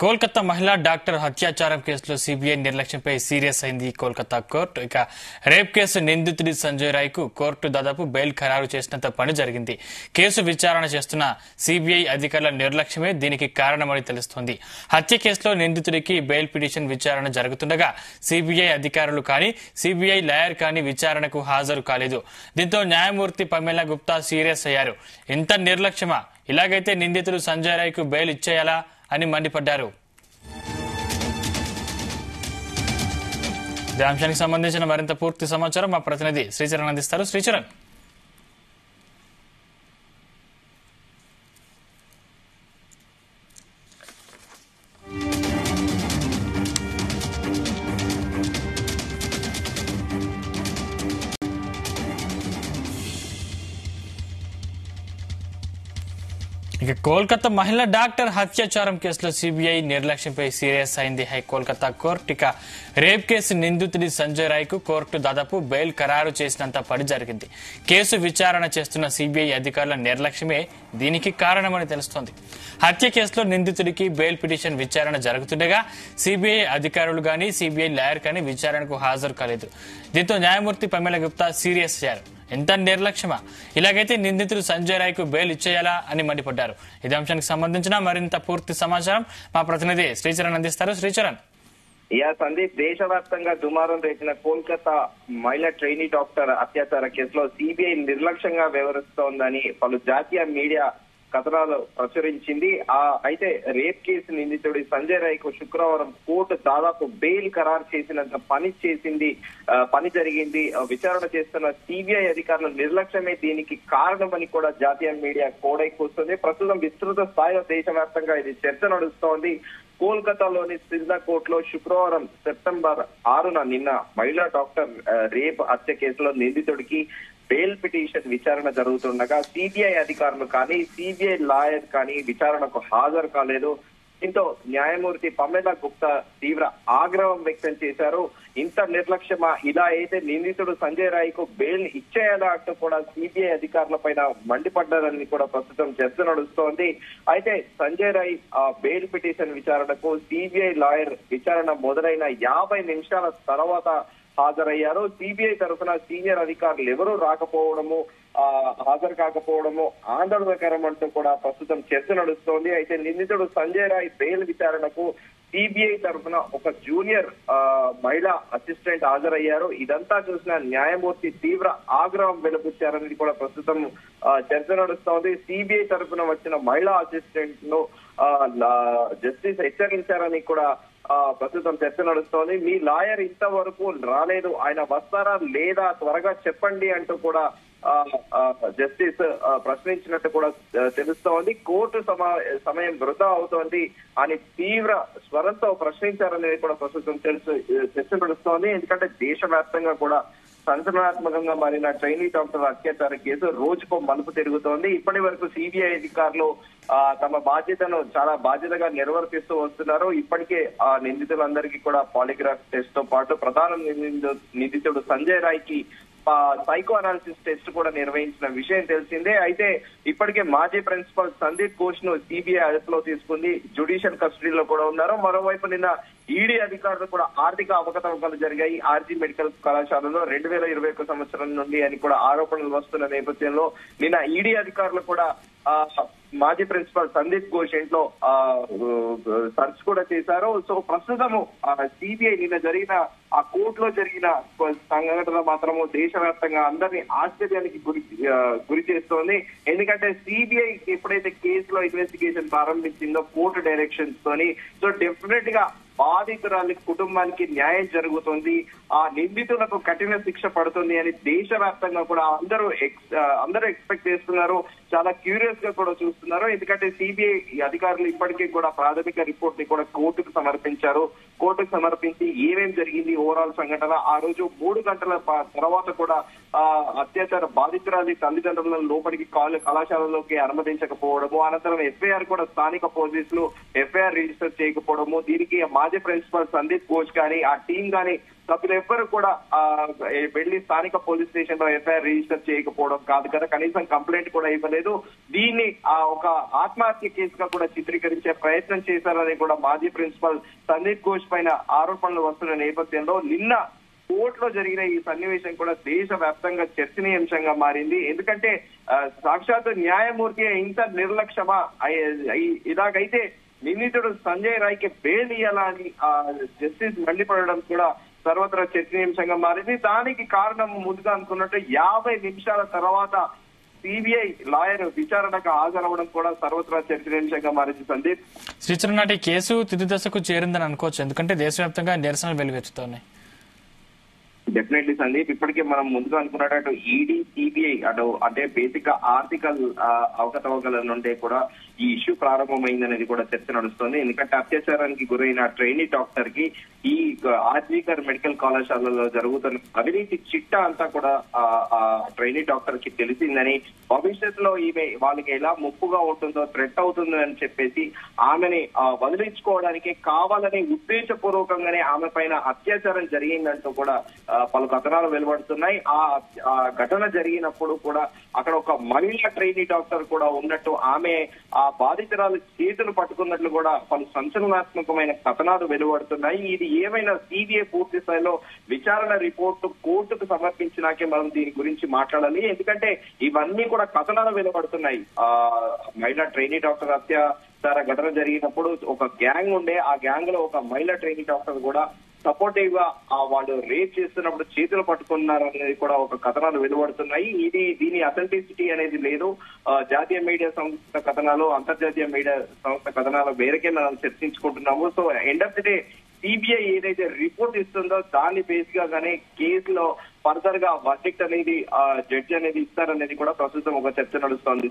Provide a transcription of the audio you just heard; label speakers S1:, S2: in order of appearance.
S1: కోల్కతా మహిళా డాక్టర్ హత్యాచారం కేసులో సిబిఐ నిర్లక్ష్యంపై సీరియస్ అయింది కోల్కతా కోర్టు ఇక రేప్ కేసు నిందితుడి సంజయ్ రాయ్ కు కోర్టు దాదాపు బెయిల్ ఖరారు చేసినంత పని జరిగింది కేసు విచారణ చేస్తున్న సిబిఐ అధికారుల నిర్లక్ష్యమే దీనికి కారణమని తెలుస్తోంది హత్య కేసులో నిందితుడికి బెయిల్ పిటిషన్ విచారణ జరుగుతుండగా సిబిఐ అధికారులు కానీ సిబిఐ లాయర్ కానీ విచారణకు హాజరు కాలేదు దీంతో న్యాయమూర్తి పమేలా గుప్తా సీరియస్ అయ్యారు ఇంత నిర్లక్ష్యమా ఇలాగైతే నిందితుడు సంజయ్ రాయ్ కు బెయిల్ ఇచ్చేయాలా అని మండిపడ్డారు ఇదే అంశానికి సంబంధించిన మరింత పూర్తి సమాచారం మా ప్రతినిధి శ్రీచరణ్ అందిస్తారు శ్రీచరణ్ ఇక కోల్కతా మహిళా డాక్టర్ హత్యాచారం కేసులో సిబిఐ నిర్లక్ష్యంపై సీరియస్ అయింది హై కోల్కతా కోర్టు ఇక రేప్ కేసు నిందితుడి సంజయ్ రాయ్ కు కోర్టు దాదాపు బెయిల్ ఖరారు చేసినంత పని జరిగింది కేసు విచారణ చేస్తున్న సిబిఐ అధికారుల నిర్లక్ష్యమే దీనికి కారణమని తెలుస్తోంది హత్య కేసులో నిందితుడికి బెయిల్ పిటిషన్ విచారణ జరుగుతుండగా సిబిఐ అధికారులు గాని సిబిఐ లాయర్ కానీ విచారణకు హాజరు కాలేదు దీంతో న్యాయమూర్తి పమేల గుప్తా సీరియస్ అయ్యారు ఎంత నిర్లక్ష్యమా ఇలాగైతే నిందితుడు సంజయ్ రాయ్ కు బెయిల్ ఇచ్చేయాలా అని మండిపడ్డారు ఇదే అంశానికి సంబంధించిన మరింత పూర్తి సమాచారం మా ప్రతినిధి శ్రీచరణ్ అందిస్తారు శ్రీచరణ్
S2: యా సందీప్ దేశవ్యాప్తంగా దుమారం రేసిన కోల్కతా మహిళా ట్రైనీ డాక్టర్ అత్యాచార కేసులో సిబిఐ నిర్లక్ష్యంగా వ్యవహరిస్తోందని పలు జాతీయ మీడియా కథనాలు ప్రచురించింది ఆ అయితే రేప్ కేసు నిందితుడి సంజయ్ రాయ్ కు శుక్రవారం కోర్టు దాదాపు బెయిల్ ఖరారు చేసినంత పని చేసింది ఆ, పని జరిగింది ఆ, విచారణ చేస్తున్న సిబిఐ అధికారుల నిర్లక్ష్యమే దీనికి కారణమని కూడా జాతీయ మీడియా కోడైకొస్తుంది ప్రస్తుతం విస్తృత స్థాయిలో దేశవ్యాప్తంగా ఇది చర్చ నడుస్తోంది కోల్కతాలోని సిద్ధా కోర్టులో శుక్రవారం సెప్టెంబర్ ఆరున నిన్న మహిళా డాక్టర్ ఆ, రేప్ హత్య కేసులో నిందితుడికి బెయిల్ పిటిషన్ విచారణ జరుగుతుండగా సిబిఐ అధికారులు కానీ సిబిఐ లాయర్ కానీ విచారణకు హాజరు కాలేదు దీంతో న్యాయమూర్తి పమేలా గుప్తా తీవ్ర ఆగ్రహం వ్యక్తం చేశారు ఇంత నిర్లక్ష్యమా ఇలా అయితే నిందితుడు సంజయ్ రాయ్ కు బెయిల్ ఇచ్చేయాలా అంటూ కూడా సిబిఐ అధికారుల పైన మండిపడ్డారని కూడా ప్రస్తుతం చర్చ నడుస్తోంది అయితే సంజయ్ రాయ్ ఆ బెయిల్ పిటిషన్ విచారణకు సిబిఐ లాయర్ విచారణ మొదలైన యాభై నిమిషాల తర్వాత హాజరయ్యారు సిబిఐ తరఫున సీనియర్ అధికారులు ఎవరూ రాకపోవడము ఆ, హాజరు కాకపోవడము ఆందోళనకరం అంటూ కూడా ప్రస్తుతం చర్చ నడుస్తోంది అయితే నిందితుడు సంజయ్ రాయ్ బెయిల్ విచారణకు సిబిఐ తరఫున ఒక జూనియర్ ఆ, మహిళా అసిస్టెంట్ హాజరయ్యారు ఇదంతా చూసిన న్యాయమూర్తి తీవ్ర ఆగ్రహం వెలుబుచ్చారని కూడా ప్రస్తుతం ఆ, చర్చ నడుస్తోంది సిబిఐ తరఫున వచ్చిన మహిళా అసిస్టెంట్ ను ఆ, లా- జస్టిస్ హెచ్చరించారని కూడా ఆ, ప్రస్తుతం చర్చ నడుస్తోంది మీ లాయర్ ఇంతవరకు రాలేదు ఆయన వస్తారా లేదా త్వరగా చెప్పండి అంటూ కూడా ఆ, ఆ, జస్టిస్ ఆ, ప్రశ్నించినట్టు కూడా ఆ, తెలుస్తోంది కోర్టు సమా సమయం వృధా అవుతోంది అని తీవ్ర స్వరంతో ప్రశ్నించారనేది కూడా ప్రస్తుతం తెలుసు చర్చ నడుస్తోంది ఎందుకంటే దేశవ్యాప్తంగా కూడా సంచలనాత్మకంగా మారిన ట్రైనీ డాక్టర్ అత్యాచార కేసు రోజుకో మలుపు తిరుగుతోంది ఇప్పటి వరకు సిబిఐ అధికారులు ఆ, తమ బాధ్యతను చాలా బాధ్యతగా నిర్వర్తిస్తూ వస్తున్నారు ఇప్పటికే ఆ నిందితులందరికీ కూడా పాలిగ్రాఫ్ టెస్ట్ తో పాటు ప్రధాన నిందితు- నిందితుడు సంజయ్ రాయ్ కి సైకో అనాలిసిస్ టెస్ట్ కూడా నిర్వహించిన విషయం తెలిసిందే అయితే ఇప్పటికే మాజీ ప్రిన్సిపల్ సందీప్ ఘోష్ ను సిబిఐ అదుపులో తీసుకుంది జుడిషియల్ కస్టడీలో కూడా ఉన్నారు మరోవైపు నిన్న ఈడీ అధికారులు కూడా ఆర్థిక అవకతవకలు జరిగాయి ఆర్జీ మెడికల్ కళాశాలలో రెండు వేల ఇరవై ఒక సంవత్సరం నుండి అని కూడా ఆరోపణలు వస్తున్న నేపథ్యంలో నిన్న ఈడీ అధికారులు కూడా ఆ, మాజీ ప్రిన్సిపల్ సందీప్ ఘోష్ ఇంట్లో ఆ, సర్చ్ కూడా చేశారు సో ప్రస్తుతము సిబిఐ నిన్న జరిగిన ఆ కోర్టులో జరిగిన సంఘటన మాత్రము దేశవ్యాప్తంగా అందరినీ ఆశ్చర్యానికి గురి ఆ, గురి చేస్తోంది ఎందుకంటే సిబిఐ ఎప్పుడైతే కేసులో ఇన్వెస్టిగేషన్ ప్రారంభించిందో కోర్టు డైరెక్షన్స్ తోని సో డెఫినెట్ గా బాధితురాలి కుటుంబానికి న్యాయం జరుగుతుంది ఆ నిందితులకు కఠిన శిక్ష పడుతుంది అని దేశవ్యాప్తంగా కూడా అందరూ ఎక్స్- ఆ, అందరూ ఎక్స్పెక్ట్ చేస్తున్నారు చాలా క్యూరియస్ గా కూడా చూస్తున్నారు ఎందుకంటే సిబిఐ అధికారులు ఇప్పటికీ కూడా ప్రాథమిక రిపోర్ట్ ని కూడా కోర్టుకు సమర్పించారు కోర్టుకు సమర్పించి ఏమేం జరిగింది ఓవరాల్ సంఘటన ఆ రోజు మూడు గంటల ప- తర్వాత కూడా ఆ అత్యాచార బాధితురాలి తల్లిదండ్రులను లోపలికి కాలు కళాశాలలోకి అనుమతించకపోవడము అనంతరం ఎఫ్ఐఆర్ కూడా స్థానిక పోలీసులు ఎఫ్ఐఆర్ రిజిస్టర్ చేయకపోవడము దీనికి మాజీ ప్రిన్సిపల్ సందీప్ ఘోష్ కానీ ఆ టీం కానీ సభ్యులు ఎవ్వరు కూడా ఆ, ఏ- వెళ్లి స్థానిక పోలీస్ స్టేషన్ లో ఎఫ్ఐఆర్ రిజిస్టర్ చేయకపోవడం కాదు కదా కనీసం కంప్లైంట్ కూడా ఇవ్వలేదు దీన్ని ఆ ఒక ఆత్మహత్య కేసుగా కూడా చిత్రీకరించే ప్రయత్నం చేశారని కూడా మాజీ ప్రిన్సిపల్ సందీప్ ఘోష్ పైన ఆరోపణలు వస్తున్న నేపథ్యంలో నిన్న కోర్టులో జరిగిన ఈ సన్నివేశం కూడా దేశ వ్యాప్తంగా చర్చనీయాంశంగా మారింది ఎందుకంటే ఆ, సాక్షాత్ న్యాయమూర్తి ఇంత నిర్లక్ష్యమా అయ్యే- అయ్యి- ఇలాగైతే నిందితుడు సంజయ్ రాయ్ కి బెయిల్ ఇవ్వాలా అని ఆ, జస్టిస్ మండిపడడం కూడా సర్వత్రా చర్చనీయాంశంగా మారింది దానికి కారణం ముందుగా అనుకున్నట్టు యాభై నిమిషాల తర్వాత సిబిఐ లాయర్ విచారణకు హాజరవడం కూడా సర్వత్రా చర్చనీయాంశంగా మారింది సందీప్
S1: శ్రీచరణ్ నాటి కేసు తుది దశకు చేరిందని అనుకోవచ్చు ఎందుకంటే దేశవ్యాప్తంగా నిరసనలు వెలువెత్తుతున్నాయి
S2: డెఫినెట్లీ సందీప్ ఇప్పటికే మనం ముందుగా అనుకున్నట్టు ఈడీ సిబిఐ అటు అంటే బేసిక్ గా ఆర్థిక ఆ, అవకతవకల నుండే కూడా ఈ ఇష్యూ ప్రారంభమైందనేది కూడా చర్చ నడుస్తుంది ఎందుకంటే అత్యాచారానికి గురైన ట్రైనీ డాక్టర్ కి ఈ ఆర్జీకర్ మెడికల్ కళాశాలలో జరుగుతున్న అవినీతి చిట్టా అంతా కూడా ఆ, ఆ ట్రైనీ డాక్టర్ కి తెలిసిందని భవిష్యత్తులో ఈమె వాళ్ళకి ఎలా ముప్పుగా ఉంటుందో థ్రెట్ అవుతుంది అని చెప్పేసి ఆమెని ఆ, వదిలించుకోవడానికి కావాలని ఉద్దేశపూర్వకంగానే ఆమె పైన అత్యాచారం జరిగిందంటూ కూడా ఆ, పలు కథనాలు వెలువడుతున్నాయి ఆ ఆ ఘటన జరిగినప్పుడు కూడా అక్కడ ఒక మహిళా ట్రైనీ డాక్టర్ కూడా ఉన్నట్టు ఆమె ఆ బాధితురాలు చేతులు పట్టుకున్నట్లు కూడా పలు సంచలనాత్మకమైన కథనాలు వెలువడుతున్నాయి ఇది ఏమైనా సిబిఐ పూర్తి స్థాయిలో విచారణ రిపోర్టు కోర్టుకు సమర్పించినాకే మనం దీని గురించి మాట్లాడాలి ఎందుకంటే ఇవన్నీ కూడా కథనాలు వెలువడుతున్నాయి ఆ మహిళా ట్రైనీ డాక్టర్ అత్యాచార ఘటన జరిగినప్పుడు ఒక గ్యాంగ్ ఉండే ఆ గ్యాంగ్ లో ఒక మహిళా ట్రైనీ డాక్టర్ కూడా సపోర్టివ్ గా ఆ వాళ్ళు రేప్ చేస్తున్నప్పుడు చేతులు పట్టుకున్నారు అనేది కూడా ఒక కథనాలు వెలువడుతున్నాయి ఇది దీని అథెంటిసిటీ అనేది లేదు ఆ, జాతీయ మీడియా సంస్థ కథనాలు అంతర్జాతీయ మీడియా సంస్థ కథనాలు వేరకే మనం చర్చించుకుంటున్నాము so end of the day CBI ఏదైతే రిపోర్ట్ ఇస్తుందో దాన్ని బేస్ గా గానే కేసులో ఫర్దర్ గా వర్డిక్ట్ అనేది జడ్జి అనేది ఇస్తారనేది కూడా ప్రస్తుతం ఒక చర్చ నడుస్తోంది